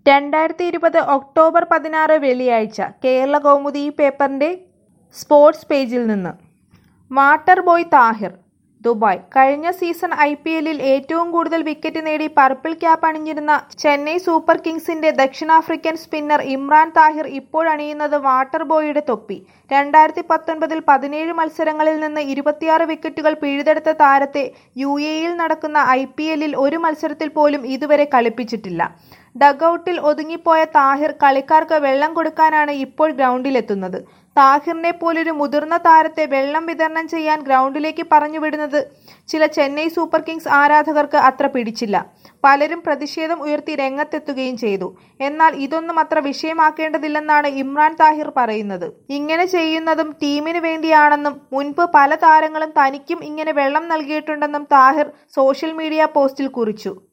രണ്ടായിരത്തി ഇരുപത് ഒക്ടോബർ പതിനാറ് വെള്ളിയാഴ്ച കേരള കൗമുദി പേപ്പറിന്റെ സ്പോർട്സ് പേജിൽ നിന്ന് വാട്ടർ ബോയ് താഹിർ ദുബായ് കഴിഞ്ഞ സീസൺ ഐ പി എല്ലിൽ ഏറ്റവും കൂടുതൽ വിക്കറ്റ് നേടി പർപ്പിൾ ക്യാപ്പ് അണിഞ്ഞിരുന്ന ചെന്നൈ സൂപ്പർ കിങ്സിന്റെ ദക്ഷിണാഫ്രിക്കൻ സ്പിന്നർ ഇമ്രാൻ താഹിർ ഇപ്പോഴണിയുന്നത് വാട്ടർ ബോയിയുടെ തൊപ്പി രണ്ടായിരത്തി പത്തൊൻപതിൽ പതിനേഴ് മത്സരങ്ങളിൽ നിന്ന് ഇരുപത്തിയാറ് വിക്കറ്റുകൾ പിഴുതെടുത്ത താരത്തെ യു എയിൽ നടക്കുന്ന ഐ പി എല്ലിൽ ഒരു മത്സരത്തിൽ പോലും ഇതുവരെ കളിപ്പിച്ചിട്ടില്ല ഡഗൌട്ടിൽ ഒതുങ്ങിപ്പോയ താഹിർ കളിക്കാർക്ക് വെള്ളം കൊടുക്കാനാണ് ഇപ്പോൾ ഗ്രൗണ്ടിലെത്തുന്നത് താഹിറിനെ പോലൊരു മുതിർന്ന താരത്തെ വെള്ളം വിതരണം ചെയ്യാൻ ഗ്രൗണ്ടിലേക്ക് പറഞ്ഞുവിടുന്നത് ചില ചെന്നൈ സൂപ്പർ കിങ്സ് ആരാധകർക്ക് അത്ര പിടിച്ചില്ല പലരും പ്രതിഷേധം ഉയർത്തി രംഗത്തെത്തുകയും ചെയ്തു എന്നാൽ ഇതൊന്നും അത്ര വിഷയമാക്കേണ്ടതില്ലെന്നാണ് ഇമ്രാൻ താഹിർ പറയുന്നത് ഇങ്ങനെ ചെയ്യുന്നതും ടീമിന് വേണ്ടിയാണെന്നും മുൻപ് പല താരങ്ങളും തനിക്കും ഇങ്ങനെ വെള്ളം നൽകിയിട്ടുണ്ടെന്നും താഹിർ സോഷ്യൽ മീഡിയ പോസ്റ്റിൽ കുറിച്ചു